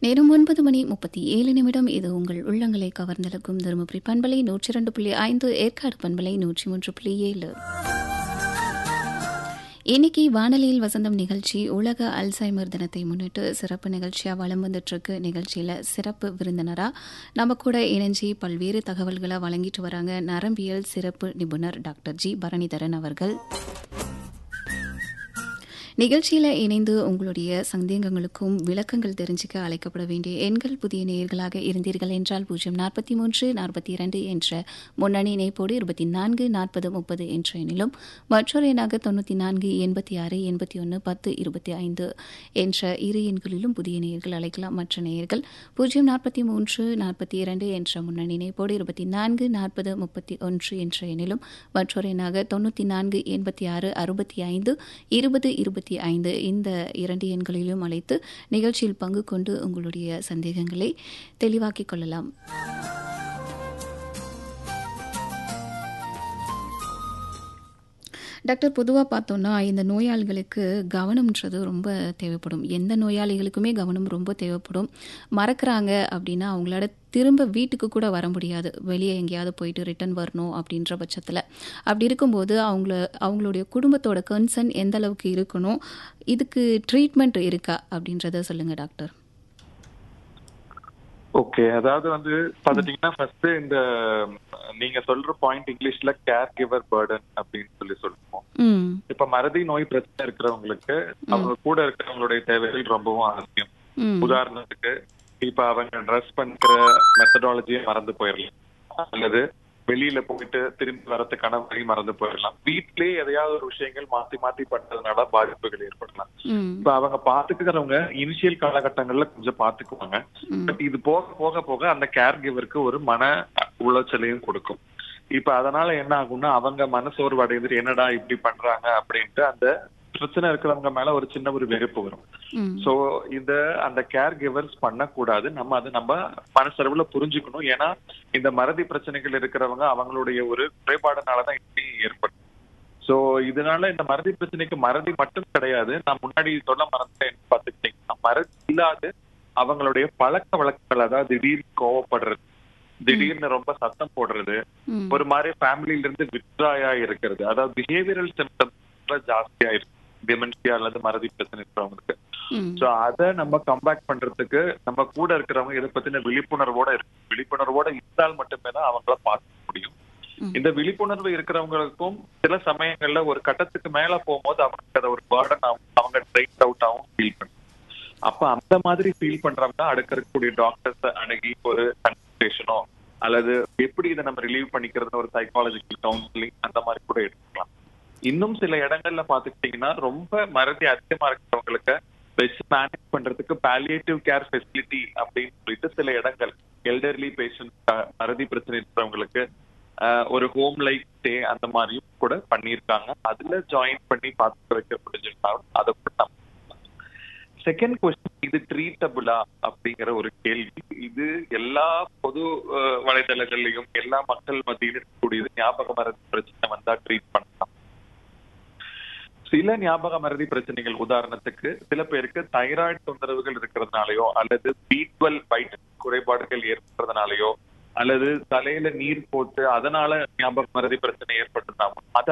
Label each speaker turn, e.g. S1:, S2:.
S1: நேரம் ஒன்பது மணி முப்பத்தி ஏழு நிமிடம் இது உங்கள் உள்ளங்களை கவர்ந்தெழுக்கும் தருமபுரி பண்பலை நூற்றி இரண்டு புள்ளி ஐந்து ஏற்காடு பண்பலை நூற்றி மூன்று புள்ளி ஏழு இன்னைக்கு வானொலியில் வசந்தம் நிகழ்ச்சி உலக அல்சைமர் தினத்தை முன்னிட்டு சிறப்பு நிகழ்ச்சியாக வலம் வந்துட்டு இருக்கு நிகழ்ச்சியில் சிறப்பு விருந்தினராக நம்ம கூட இணைஞ்சி பல்வேறு தகவல்களை வழங்கிட்டு வராங்க நரம்பியல் சிறப்பு நிபுணர் டாக்டர் ஜி பரணிதரன் அவர்கள் நிகழ்ச்சியில் இணைந்து உங்களுடைய சந்தேகங்களுக்கும் விளக்கங்கள் தெரிஞ்சுக்க அழைக்கப்பட வேண்டிய எண்கள் புதிய நேயர்களாக இருந்தீர்கள் என்றால் பூஜ்ஜியம் நாற்பத்தி மூன்று நாற்பத்தி இரண்டு என்ற முன்னணி இணைப்போடு இருபத்தி நான்கு நாற்பது முப்பது என்ற எண்ணிலும் மற்றொரு எண்ணாக தொண்ணூற்றி நான்கு எண்பத்தி ஆறு எண்பத்தி ஒன்று பத்து இருபத்தி ஐந்து என்ற இரு எண்களிலும் புதிய நேயர்கள் அழைக்கலாம் மற்ற நேயர்கள் பூஜ்ஜியம் நாற்பத்தி மூன்று நாற்பத்தி இரண்டு என்ற முன்னணி இணைப்போடு இருபத்தி நான்கு நாற்பது முப்பத்தி ஒன்று என்ற எண்ணிலும் மற்றொரு எண்ணாக தொண்ணூற்றி நான்கு எண்பத்தி ஆறு அறுபத்தி ஐந்து இருபது இருபத்தி ஐந்து இந்த இரண்டு எண்களிலும் அழைத்து நிகழ்ச்சியில் பங்கு கொண்டு உங்களுடைய சந்தேகங்களை தெளிவாக்கிக் கொள்ளலாம் டாக்டர் பொதுவாக பார்த்தோன்னா இந்த நோயாளிகளுக்கு கவனம்ன்றது ரொம்ப தேவைப்படும் எந்த நோயாளிகளுக்குமே கவனம் ரொம்ப தேவைப்படும் மறக்கிறாங்க அப்படின்னா அவங்களால திரும்ப வீட்டுக்கு கூட வர முடியாது வெளியே எங்கேயாவது போயிட்டு ரிட்டன் வரணும் அப்படின்ற பட்சத்தில் அப்படி இருக்கும்போது அவங்கள அவங்களுடைய குடும்பத்தோட கன்சர்ன் எந்த அளவுக்கு இருக்கணும் இதுக்கு ட்ரீட்மெண்ட் இருக்கா அப்படின்றத சொல்லுங்கள் டாக்டர்
S2: ஓகே அதாவது வந்து பாத்துட்டீங்கன்னா ஃபர்ஸ்ட் இந்த நீங்க சொல்ற பாயிண்ட் இங்கிலீஷ்ல கேர் கிவர் பர்டன் அப்படின்னு சொல்லி சொல்லுவோம்
S1: ம்
S2: இப்ப மறதி நோய் பிரச்சனை இருக்கிறவங்களுக்கு அவங்க கூட இருக்கிறவங்களுடைய தேவைகள் ரொம்பவும் அவசியம்
S1: ம்
S2: உதாரணத்துக்கு இப்ப அவங்க ட்ரெஸ் பண்ற மெத்தடாலஜியை மறந்து போயிடலாம் அல்லது வெளியில போயிட்டு திரும்பி வரதுக்கான வழி மறந்து போயிடலாம் வீட்லயே எதையாவது ஒரு விஷயங்கள் மாத்தி மாத்தி பண்றதுனால பாதிப்புகள் ஏற்படலாம்
S1: ம்
S2: இப்ப அவங்க பாத்துக்கிறவங்க இனிஷியல் காலகட்டங்கள்ல கொஞ்சம் பாத்துக்குவாங்க
S1: ம்
S2: பட் இது போக போக போக அந்த கேர் கிவருக்கு ஒரு மன உளைச்சலையும் கொடுக்கும் இப்ப அதனால என்ன ஆகும்னா அவங்க மனசோர்வு அடைந்துட்டு என்னடா இப்படி பண்றாங்க அப்படின்ட்டு அந்த பிரச்சனை இருக்கிறவங்க மேல ஒரு சின்ன ஒரு வெறுப்பு வரும்
S1: ம்
S2: சோ இந்த அந்த கேர் கிவர்ஸ் பண்ணக்கூடாது நம்ம அதை நம்ம மனசளவுல புரிஞ்சுக்கணும் ஏன்னா இந்த மறதி பிரச்சனைகள் இருக்கிறவங்க அவங்களுடைய ஒரு குறைபாடுனாலதான் இப்படி ஏற்படும் சோ இதனால இந்த மறதி பிரச்சனைக்கு மறதி மட்டும் கிடையாது நான் முன்னாடி சொல்ல மறந்துட்டேன் பாத்துக்கிட்டீங்கன்னா மறதி இல்லாது அவங்களுடைய பழக்க வழக்கங்கள் அதாவது திடீர்னு கோவப்படுறது திடீர்னு ரொம்ப சத்தம் போடுறது
S1: ம்
S2: ஒரு மாதிரி ஃபேமிலில இருந்து வித்ராயா இருக்கிறது அதாவது பிஹேவியரல் சிம்டம்ஸ் ஜாஸ்தியா இருக்கு டிமென்ஷியா அல்லது மறதி பிரச்சனை இருக்கிறவங்களுக்கு
S1: ம்
S2: சோ அத நம்ம கம்பேக் பண்றதுக்கு நம்ம கூட இருக்கிறவங்க இதை பத்தின விழிப்புணர்வோட இருக்கு விழிப்புணர்வோட இருந்தால் மட்டுமே தான் அவங்கள பார்க்க முடியும்
S1: ம்.
S2: இந்த விழிப்புணர்வு இருக்கிறவங்களுக்கும் சில சமயங்கள்ல ஒரு கட்டத்துக்கு மேல போகும்போது அவங்க அதை ஒரு பேர்டன் அவங்க ட்ரைட் அவுட் ஆகும் ஃபீல் பண்ணும் அப்ப அந்த மாதிரி ஃபீல் பண்றவங்க அடுக்க இருக்கக்கூடிய டாக்டர்ஸ் அணுகி ஒரு கன்சல்டேஷனோ அல்லது எப்படி இதை நம்ம ரிலீவ் பண்ணிக்கிறது ஒரு சைக்காலஜிக்கல் கவுன்சிலிங் அந்த மாதிரி கூட எடுத்துக்கலாம் இன்னும் சில இடங்கள்ல பாத்துக்கிட்டீங்கன்னா ரொம்ப மறதி அதிகமா இருக்கிறவங்களுக்கு பெஸ்ட் மேனேஜ் பண்றதுக்கு பாலியேட்டிவ் கேர் ஃபெசிலிட்டி அப்படின்னு சொல்லிட்டு சில இடங்கள் எல்டர்லி பேஷண்ட் மறதி பிரச்சனை இருக்கிறவங்களுக்கு ஆஹ், ஒரு ஹோம் லைஃப் ஸ்டே அந்த மாதிரியும் கூட பண்ணியிருக்காங்க அதுல ஜாயின் பண்ணி பார்த்து வைக்க முடிஞ்சிருந்தாலும் அதை கூட நம்ம செகண்ட் கொஸ்டின் இது ட்ரீட்டபிளா அப்படிங்கிற ஒரு கேள்வி இது எல்லா பொது அஹ், வலைதளங்கள்லயும் எல்லா மக்கள் மத்தியிலும் இருக்கக்கூடியது ஞாபக மறதி பிரச்சனை வந்தா ட்ரீட் பண்ணலாம் சில ஞாபக மறதி பிரச்சனைகள் உதாரணத்துக்கு சில பேருக்கு தைராய்டு தொந்தரவுகள் இருக்கிறதுனாலயோ அல்லது பி டுவெல் வைட்டமின் குறைபாடுகள் ஏற்படுறதுனாலயோ அல்லது தலையில நீர் போட்டு அதனால ஞாபக மறதி பிரச்சனை ஏற்பட்டதுனாலும் அது